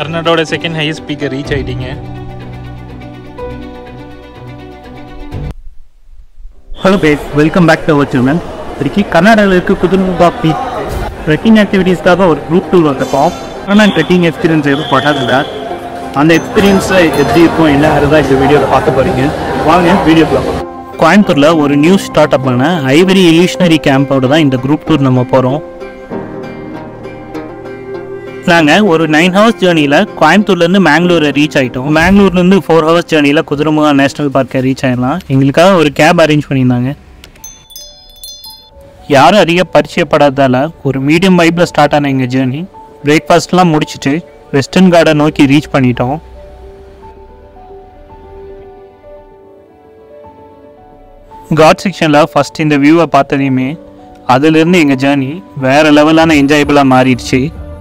கர்நாடோட second highest speaker reach ஆயிட்டீங்க hello பேஸ் welcome back to our channel இன்னைக்கு கர்நாடகாவில் இருக்க குதுர்முகா பீச் ட்ரெக்கிங் ஆக்டிவிட்டீஸ்க்காக ஒரு குரூப் டூர் வந்தப்போம் ஆனால் ட்ரெக்கிங் எக்ஸ்பீரியன்ஸ் எதுவும் பண்ணதில்ல அந்த எக்ஸ்பீரியன்ஸை எப்படி இருக்கும் என்ன தான் இந்த வீடியோவில் பார்க்க போகிறீங்க வாங்க வீடியோக்குள்ள கோயம்புத்தூரில் ஒரு நியூ ஸ்டார்ட் அப்பான ஐவரி இல்யூஷனரி கேம்போட தான் இந்த குரூப் டூர் நம்ம போகிறோம் நாங்கள் ஒரு நைன் ஹவர்ஸ் ஜேர்னியில் கோயம்புத்தூர்லேருந்து மேங்களூரை ரீச் ஆகிட்டோம் மேங்களூர்லேருந்து ஃபோர் ஹவர்ஸ் ஜேர்னியில் குதிரமுகா நேஷனல் பார்க்கை ரீச் ஆகிடலாம் எங்களுக்காக ஒரு கேப் அரேஞ்ச் பண்ணியிருந்தாங்க யாரும் அதிக பரிச்சயப்படாததால் ஒரு மீடியம் வைப்பில் ஸ்டார்ட் ஆன எங்கள் ஜேர்னி பிரேக்ஃபாஸ்ட்லாம் முடிச்சுட்டு வெஸ்டர்ன் கார்டை நோக்கி ரீச் பண்ணிட்டோம் காட் செக்ஷனில் ஃபஸ்ட் இந்த வியூவை பார்த்ததையுமே அதுலேருந்து எங்கள் ஜேர்னி வேறு லெவலான என்ஜாயபிளாக மாறிடுச்சு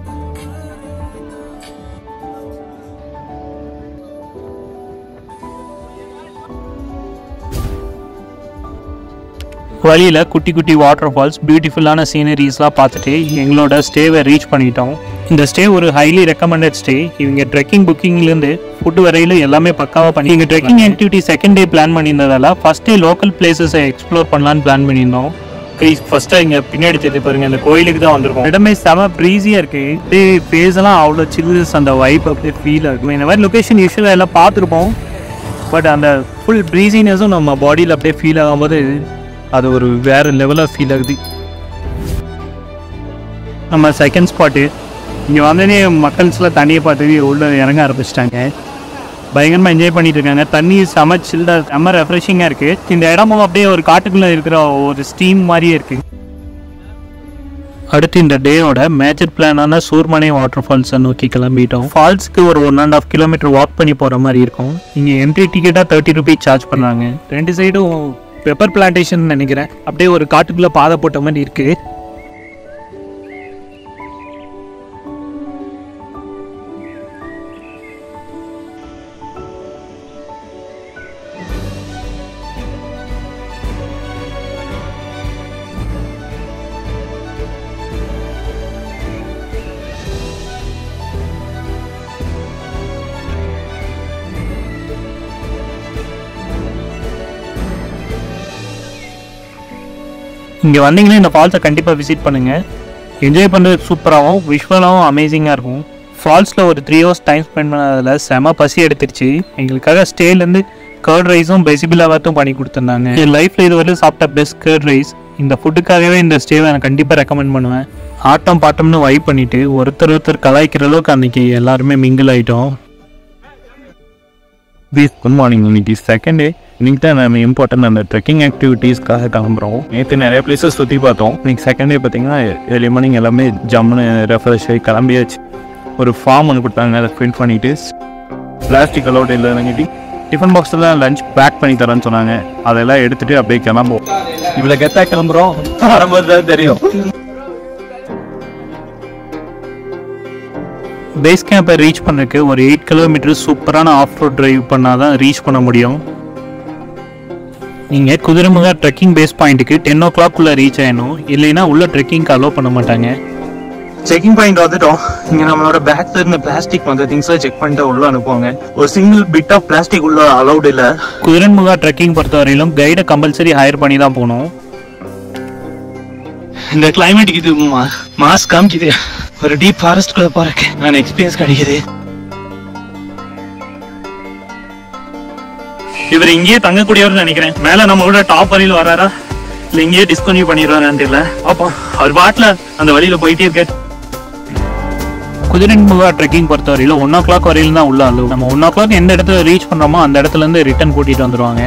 வழியில் குட்டி குட்டி வாட்டர் ஃபால்ஸ் பியூட்டிஃபுல்லான சீனரிஸ்லாம் பார்த்துட்டு எங்களோட ஸ்டேவை ரீச் பண்ணிட்டோம் இந்த ஸ்டே ஒரு ஹைலி ரெக்கமெண்டட் ஸ்டே இவங்க ட்ரெக்கிங் புக்கிங்லேருந்து ஃபுட் வரையிலும் எல்லாமே பக்காவாக பண்ணி இங்கே trekking activity second day plan பண்ணியிருந்ததால ஃபஸ்ட் டே லோக்கல் பிளேசஸை எக்ஸ்ப்ளோர் பண்ணலான்னு பிளான் பண்ணியிருந்தோம் ஃபர்ஸ்ட்டாக இங்கே பின்னாடி தெரிஞ்சு பாருங்க இந்த கோயிலுக்கு தான் வந்திருக்கோம் இடமே செம ப்ரீஸியாக இருக்கு அப்படியே ஃபேஸ் எல்லாம் அவ்வளோ சில்னஸ் அந்த வைப் அப்படியே ஃபீல் ஆகும் இந்த மாதிரி லொக்கேஷன் யூஸ்வலாக எல்லாம் பார்த்துருப்போம் பட் அந்த ஃபுல் ப்ரீஸினஸும் நம்ம பாடியில் அப்படியே ஃபீல் ஆகும்போது அது ஒரு வேற லெவலாக ஃபீல் ஆகுது நம்ம செகண்ட் ஸ்பாட்டு இங்கே வந்தோடனே மக்கள்ஸ்லாம் தண்ணியை பார்த்து உள்ள இறங்க ஆரம்பிச்சிட்டாங்க பயங்கரமாக என்ஜாய் பண்ணிட்டு இருக்காங்க தண்ணி செம சில்டாக செம்ம ரெஃப்ரெஷிங்காக இருக்குது இந்த இடமும் அப்படியே ஒரு காட்டுக்குள்ளே இருக்கிற ஒரு ஸ்டீம் மாதிரியே இருக்குது அடுத்து இந்த டேயோட மேஜர் பிளானான சூர்மனை வாட்டர் ஃபால்ஸை நோக்கி கிளம்பிட்டோம் ஃபால்ஸ்க்கு ஒரு one and half kilometre walk பண்ணி போகிற மாதிரி இருக்கும் இங்கே என்ட்ரி டிக்கெட்டாக தேர்ட்டி ருபீஸ் சார்ஜ் பண்ணுறாங்க ரெண்டு சைடும் பெப்பர் பிளான்டேஷன் நினைக்கிறேன் அப்படியே ஒரு காட்டுக்குள்ளே பாதை போட்ட மாதிரி இருக்குது இங்கே வந்தீங்கன்னா இந்த ஃபால்ஸை கண்டிப்பாக விசிட் பண்ணுங்கள் என்ஜாய் பண்ணுறது சூப்பராகவும் விஷுவலாகவும் அமேசிங்காக இருக்கும் ஃபால்ஸில் ஒரு த்ரீ ஹவர்ஸ் டைம் ஸ்பெண்ட் பண்ணதில் செம பசி எடுத்துருச்சு எங்களுக்காக ஸ்டேலேருந்து கர்ட் ரைஸும் பெசிபிளாகட்டும் பண்ணி கொடுத்துருந்தாங்க என் லைஃப்பில் இது வரையும் சாப்பிட்ட பெஸ்ட் கர்ட் ரைஸ் இந்த ஃபுட்டுக்காகவே இந்த ஸ்டேவை நான் கண்டிப்பாக ரெக்கமெண்ட் பண்ணுவேன் ஆட்டம் பாட்டம்னு வைப் பண்ணிவிட்டு ஒருத்தர் ஒருத்தர் கலாய்க்கிற அளவுக்கு அன்றைக்கி எல்லாருமே மிங்கிள் ஆகிட்டோம் பீஸ் குட் மார்னிங் இன்னைக்கு செகண்ட் டே இன்னைக்கு தான் நம்ம இம்பார்ட்டன்ட் அந்த ட்ரெக்கிங் ஆக்டிவிட்டீஸ்க்காக கிளம்புறோம் நேற்று நிறைய பிளேசஸ் சுற்றி பார்த்தோம் இன்னைக்கு செகண்ட் டே பார்த்தீங்கன்னா ஏர்லி மார்னிங் எல்லாமே ஜம்முன்னு ரெஃப்ரெஷ் ஆகி கிளம்பியாச்சு ஒரு ஃபார்ம் ஒன்று கொடுத்தாங்க அதை ஃபில் பண்ணிட்டு பிளாஸ்டிக் அலோட் இல்லைங்கிட்டி டிஃபன் பாக்ஸில் லஞ்ச் பேக் பண்ணி தரேன்னு சொன்னாங்க அதெல்லாம் எடுத்துட்டு அப்படியே கிளம்புவோம் இவ்வளோ கெத்தாக கிளம்புறோம் வரும்போது தான் தெரியும் பேஸ் கேம்பை ரீச் பண்ணக்கு ஒரு எயிட் கிலோமீட்டர் சூப்பரான ஆஃப் ரோட் டிரைவ் பண்ணால் தான் ரீச் பண்ண முடியும் நீங்கள் குதிரைமுகா ட்ரெக்கிங் பேஸ் பாயிண்ட்டுக்கு டென் ஓ கிளாக்குள்ளே ரீச் ஆகணும் இல்லைன்னா உள்ள ட்ரெக்கிங்க்கு அலோவ் பண்ண மாட்டாங்க செக்கிங் பாயிண்ட் வந்துட்டோம் இங்க நம்மளோட பேக்ல இருந்த பிளாஸ்டிக் வந்த திங்ஸ்லாம் செக் பண்ணிட்டு உள்ள அனுப்புவாங்க ஒரு சிங்கிள் பிட் ஆஃப் பிளாஸ்டிக் உள்ள அலௌட் இல்ல குதிரன்முகா ட்ரெக்கிங் பொறுத்தவரையிலும் கைடை கம்பல்சரி ஹையர் பண்ணி தான் போகணும் இந்த கிளைமேட்டுக்கு இது மாஸ் காமிக்குது ஒரு டீப் ஃபாரஸ்ட் குள்ள போறக்கு நான் எக்ஸ்பீரியன்ஸ் கிடைக்குது இவர் இங்கேயே தங்கக்கூடியவர்னு நினைக்கிறேன் மேல நம்ம கூட டாப் வரையில வராரா இல்ல இங்கேயே டிஸ்கன்யூ பண்ணிடுவாரான்னு தெரியல அப்போ அவர் பாட்டுல அந்த வழியில போயிட்டே இருக்க குதிரன்முகா ட்ரெக்கிங் பொறுத்தவரையிலும் ஒன் ஓ கிளாக் வரையிலும் தான் உள்ள அலோவ் நம்ம ஒன் ஓ கிளாக் எந்த இடத்துல ரீச் பண்ணுறோமோ அந்த இடத்துல இருந்து ரிட்டர்ன் கூட்டிகிட்டு வந்துடுவாங்க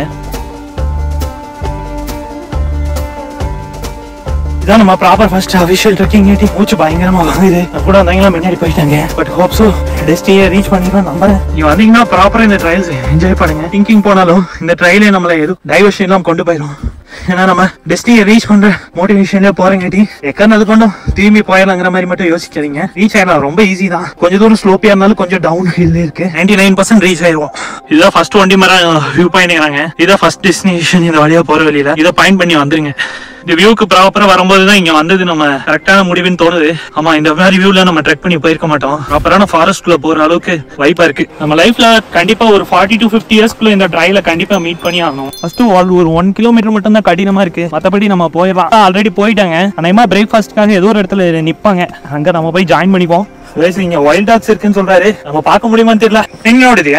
இதான் நம்ம ப்ராப்பர் ஃபர்ஸ்ட் அபிஷியல் ட்ரெக்கிங் ஏட்டி மூச்சு பயங்கரமா வாங்குது நான் கூட வந்தீங்களா முன்னாடி போயிட்டாங்க பட் ஹோப்ஸோ டெஸ்டியை ரீச் பண்ணிடுவேன் நம்புறேன் நீங்க வந்தீங்கன்னா ப்ராப்பரா இந்த ட்ரையல்ஸ் என்ஜாய் பண்ணுங்க திங்கிங் போனாலும் இந்த ட்ரையலே நம்மள எதுவும் டைவர்ஷன் எல்லாம் கொண்டு போயிடும் ஏன்னா நம்ம டெஸ்டியை ரீச் பண்ற மோட்டிவேஷன்ல போறங்காட்டி எக்கனது கொண்டும் திரும்பி போயிடலாங்கிற மாதிரி மட்டும் யோசிக்காதீங்க ரீச் ஆயிடலாம் ரொம்ப ஈஸி தான் கொஞ்சம் தூரம் ஸ்லோப்பியா இருந்தாலும் கொஞ்சம் டவுன் ஹில் இருக்கு நைன்டி நைன் பர்சன்ட் ரீச் ஆயிடுவோம் இதுதான் ஃபர்ஸ்ட் வண்டி மரம் வியூ பண்ணிக்கிறாங்க இதான் ஃபர்ஸ்ட் டெஸ்டினேஷன் இந்த வழியா போற வழியில இதை பயன் பண்ணி வந்துருங்க இந்த வியூக்கு ப்ராப்பரா வரும்போது தான் இங்க வந்தது நம்ம கரெக்டான முடிவுன்னு தோணுது ஆமா இந்த மாதிரி வியூல நம்ம ட்ரெக் பண்ணி போயிருக்க மாட்டோம் ப்ராப்பரான ஃபாரஸ்ட் குள்ள போற அளவுக்கு வைப்பா இருக்கு நம்ம லைஃப்ல கண்டிப்பா ஒரு ஃபார்ட்டி டு ஃபிஃப்டி இயர்ஸ்க்குள்ள இந்த ட்ரைல கண்டிப்பா மீட் பண்ணி ஆகணும் ஃபர்ஸ்ட் ஆல் ஒரு ஒன் கிலோமீட்டர் மட்டும் தான் கடினமா இருக்கு மத்தபடி நம்ம போயிடலாம் ஆல்ரெடி போயிட்டாங்க அநேகமா பிரேக்ஃபாஸ்ட்காக ஏதோ ஒரு இடத்துல நிப்பாங்க அங்க நம்ம போய் ஜாயின் பண்ணிப்போம் வயசு இங்க வைல்ட் டாக்ஸ் இருக்குன்னு சொல்றாரு நம்ம பார்க்க முடியுமான்னு தெரியல எங்களோடது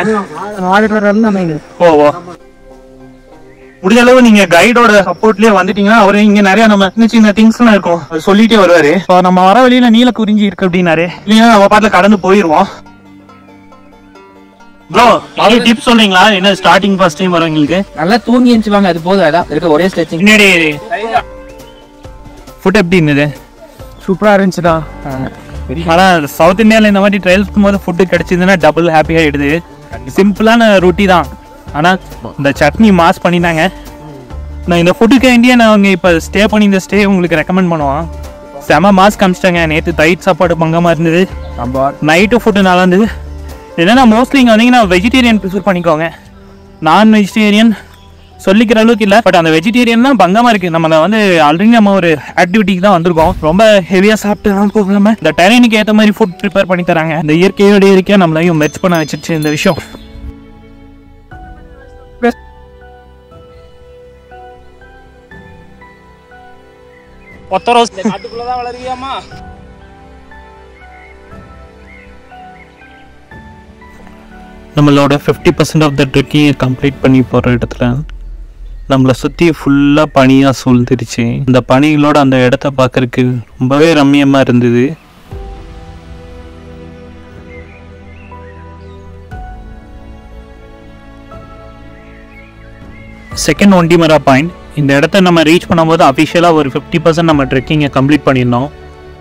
ஓ ஓ முடிஞ்ச அளவு நீங்க கைடோட சப்போர்ட்லயே வந்துட்டீங்கன்னா அவரு இங்க நிறைய நம்ம சின்ன சின்ன திங்ஸ் எல்லாம் இருக்கும் அது சொல்லிட்டே வருவாரு இப்போ நம்ம வர வழியில நீல குறிஞ்சி இருக்கு அப்படின்னாரு இல்லைன்னா நம்ம பாட்டுல கடந்து போயிருவோம் ப்ரோ மாதிரி டிப்ஸ் சொல்றீங்களா என்ன ஸ்டார்டிங் ஃபர்ஸ்ட் டைம் வரவங்களுக்கு நல்லா தூங்கி எழுந்துவாங்க அது போதும் அதான் இருக்க ஒரே ஸ்ட்ரெச்சிங் பின்னாடி ஃபுட் எப்படி இருந்தது சூப்பரா இருந்துச்சுடா ஆனா சவுத் இந்தியால இந்த மாதிரி ட்ரையல்ஸ் போது ஃபுட்டு கிடைச்சதுன்னா டபுள் ஹாப்பி ஆயிடுது சிம்பிளான ரொட்டி தான் ஆனா இந்த சட்னி மாஸ் பண்ணிட்டாங்க நான் இந்த ஃபுட்டுக்கு இந்தியா நாங்கள் இப்போ ஸ்டே பண்ணி இந்த ஸ்டே உங்களுக்கு ரெக்கமெண்ட் பண்ணுவோம் செம மாஸ் காமிச்சிட்டாங்க நேற்று தயிர் சாப்பாடு பங்கமாக இருந்தது நைட்டு ஃபுட்டு நல்லா இருந்தது என்னன்னா மோஸ்ட்லி இங்கே வந்தீங்கன்னா வெஜிடேரியன் ப்ரிஃபர் பண்ணிக்கோங்க நான் வெஜிடேரியன் சொல்லிக்கிற அளவுக்கு இல்லை பட் அந்த வெஜிடேரியன் தான் பங்கமாக இருக்குது நம்ம வந்து ஆல்ரெடி நம்ம ஒரு ஆக்டிவிட்டிக்கு தான் வந்திருக்கோம் ரொம்ப ஹெவியாக சாப்பிட்டு போகாம இந்த டெரைனுக்கு ஏற்ற மாதிரி ஃபுட் ப்ரிப்பேர் பண்ணி தராங்க இந்த இயற்கையோட இயற்கையாக நம்மளையும் மெர்ச் பண்ண வச்சிருச்சு இந்த விஷயம் ஒத்தரோஸ் காட்டுக்குள்ளதான் வளருவியாமா நம்மளோட ஃபிஃப்டி பர்சன்ட் ஆஃப் த ட்ரெக்கிங்கை கம்ப்ளீட் பண்ணி போகிற இடத்துல நம்மளை சுற்றி ஃபுல்லாக பனியாக சூழ்ந்துருச்சு இந்த பனிகளோட அந்த இடத்த பார்க்கறதுக்கு ரொம்பவே ரம்மியமாக இருந்தது செகண்ட் ஒண்டிமரா பாயிண்ட் இந்த இடத்த நம்ம ரீச் பண்ணும்போது அஃபிஷியலாக ஒரு ஃபிஃப்டி பர்சன்ட் நம்ம ட்ரெக்கிங்கை கம்ப்ளீட் பண்ணியிருந்தோம்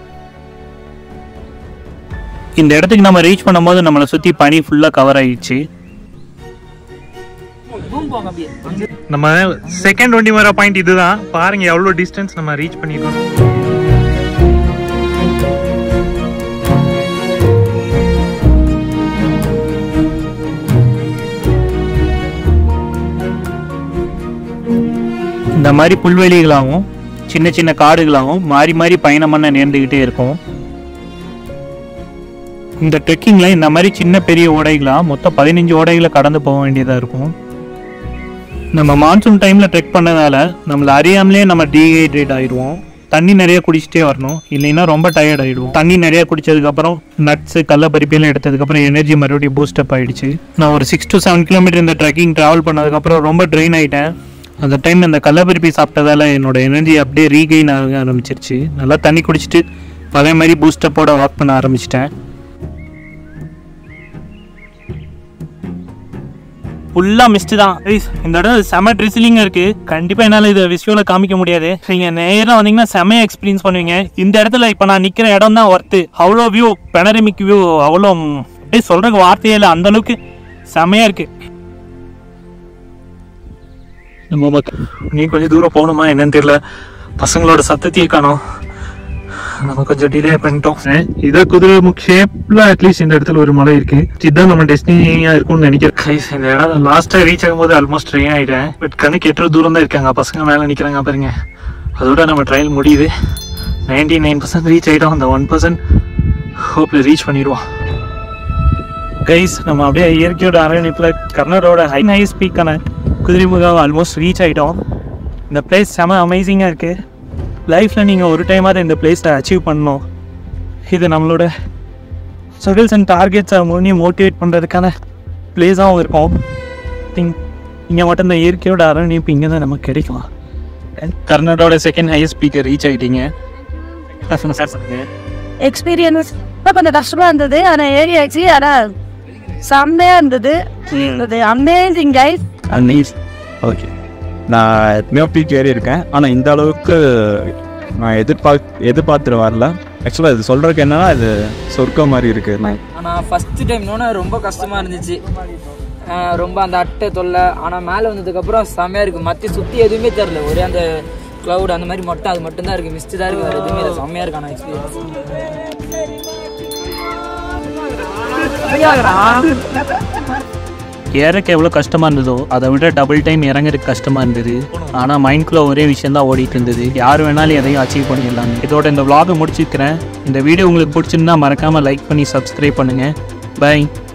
இந்த இடத்துக்கு நம்ம ரீச் பண்ணும்போது நம்மளை சுற்றி பனி ஃபுல்லாக கவர் ஆயிடுச்சு நம்ம செகண்ட் டுவெண்ட்டி வர பாயிண்ட் இதுதான் பாருங்க எவ்வளோ டிஸ்டன்ஸ் நம்ம ரீச் பண்ணிருக்கோம் இந்த மாதிரி புல்வெளிகளாகவும் சின்ன சின்ன காடுகளாகவும் மாறி மாறி பயணம் பண்ண நேர்ந்துக்கிட்டே இருக்கும் இந்த ட்ரெக்கிங்கில் இந்த மாதிரி சின்ன பெரிய ஓடைகளாக மொத்தம் பதினஞ்சு ஓடைகளை கடந்து போக வேண்டியதாக இருக்கும் நம்ம மான்சூன் டைமில் ட்ரெக் பண்ணதால நம்மளை அறியாமலே நம்ம டீஹைட்ரேட் ஆயிடுவோம் தண்ணி நிறைய குடிச்சிட்டே வரணும் இல்லைன்னா ரொம்ப டயர்ட் ஆயிடுவோம் தண்ணி நிறைய குடிச்சதுக்கப்புறம் நட்ஸு கடலப்பருப்பியெல்லாம் எடுத்ததுக்கப்புறம் எனர்ஜி மறுபடியும் பூஸ்டப் ஆயிடுச்சு நான் ஒரு சிக்ஸ் டு செவன் கிலோமீட்டர் இந்த ட்ரெக்கிங் ட்ராவல் பண்ணதுக்கப்புறம் ரொம்ப ட்ரெயின் ஆயிட்டேன் அந்த டைம் இந்த கடலப்பருப்பி சாப்பிட்டதால என்னோட எனர்ஜி அப்படியே ரீகெயின் ஆக ஆரம்பிச்சிருச்சு நல்லா தண்ணி குடிச்சிட்டு அதே மாதிரி பூஸ்டப்போட வாக் பண்ண ஆரம்பிச்சிட்டேன் ஃபுல்லாக மிஸ்ட் தான் Guys, இந்த இடம் செம ட்ரிசிலிங் இருக்கு கண்டிப்பாக என்னால் இதை விஷுவலில் காமிக்க முடியாது நீங்கள் நேராக வந்தீங்கன்னா செமையாக எக்ஸ்பீரியன்ஸ் பண்ணுவீங்க இந்த இடத்துல இப்போ நான் நிற்கிற இடம் தான் ஒர்த்து அவ்வளோ வியூ பெனரமிக் வியூ அவ்வளோ ம், அப்படியே சொல்கிறதுக்கு வார்த்தையே இல்லை அந்த அளவுக்கு செமையாக இருக்கு நம்ம பக்க- நீ கொஞ்சம் தூரம் போகணுமா என்னன்னு தெரியல பசங்களோட சத்தத்தையே காணோம் நம்ம கொஞ்சம் டிலே பண்ணிட்டோம் இத குதிரை ஷேப்ல அட்லீஸ்ட் இந்த இடத்துல ஒரு மலை இருக்கு இதுதான் நம்ம டெஸ்டினியா இருக்கும்னு நினைக்கிறேன் Guys, இந்த இடம் லாஸ்டா ரீச் ஆகும்போது ஆல்மோஸ்ட் ட்ரெயின் ஆயிட்டேன் பட் கணக்கு எட்டு தூரம் தான் இருக்காங்க பசங்க மேல நிக்கிறாங்க பாருங்க அதோட நம்ம ட்ரையல் முடியுது நைன்டி நைன் பர்சன்ட் ரீச் ஆயிட்டோம் அந்த ஒன் பர்சன்ட் ஹோப்ல ரீச் பண்ணிடுவோம் கைஸ் நம்ம அப்படியே இயற்கையோட அரவணைப்பில் கர்நாடோட ஹை ஹை ஸ்பீக்கான குதிரைமுகம் ஆல்மோஸ்ட் ரீச் ஆகிட்டோம் இந்த பிளேஸ் செம அமேசிங்காக இருக்குது லைஃப்பில் நீங்கள் ஒரு டைமாவது இந்த பிளேஸை அச்சீவ் பண்ணணும் இது நம்மளோட ஸ்ட்ரகிள்ஸ் அண்ட் டார்கெட்ஸை முன்னே மோட்டிவேட் பண்ணுறதுக்கான பிளேஸாகவும் இருக்கும் திங்க் இங்கே மட்டும் இந்த இயற்கையோட அரவணைப்பு இங்கே தான் நமக்கு கிடைக்கும் கர்நாடோட செகண்ட் ஹையஸ்ட் ஸ்பீக்கர் ரீச் ஆகிட்டீங்க எக்ஸ்பீரியன்ஸ் கொஞ்சம் கஷ்டமா இருந்தது ஆனா ஏறியாச்சு ஆனா செம்மையா இருந்தது இருந்தது அமேசிங் கைஸ் நீஸ் ஓகே நான் எத்தனையோ பீக் ஏறி இருக்கேன் ஆனால் இந்த அளவுக்கு நான் எதிர்பார்க் எதிர்பார்த்துட்டு வரல ஆக்சுவலாக இது சொல்கிறதுக்கு என்னன்னா இது சொர்க்கம் மாதிரி இருக்குது ஆனால் ஃபர்ஸ்ட் டைம்னோட ரொம்ப கஷ்டமாக இருந்துச்சு ஆஹ் ரொம்ப அந்த அட்டை தொல்லை ஆனால் மேலே வந்ததுக்கப்புறம் செமையாக இருக்குது மற்ற சுற்றி எதுவுமே தெரில ஒரே அந்த க்ளவுட் அந்த மாதிரி மட்டும் அது மட்டும் தான் இருக்குது மிஸ்ட் தான் இருக்குது வேறு எதுவுமே இல்லை செம்மையாக இருக்கு ஆனால் எக்ஸ்பீரியன்ஸ் ஏறக்கு எவ்வளோ கஷ்டமாக இருந்ததோ அதை விட டபுள் டைம் இறங்குறதுக்கு கஷ்டமாக இருந்தது ஆனால் மைண்ட்குள்ளே ஒரே விஷயம் தான் ஓடிட்டு இருந்தது யார் வேணாலும் எதையும் அச்சீவ் பண்ணிடலாம் இதோட இந்த vlog-அ முடிச்சுக்கிறேன் இந்த வீடியோ உங்களுக்கு பிடிச்சிருந்தா மறக்காமல் லைக் பண்ணி சப்ஸ்கிரைப் பண்ணுங்கள் பை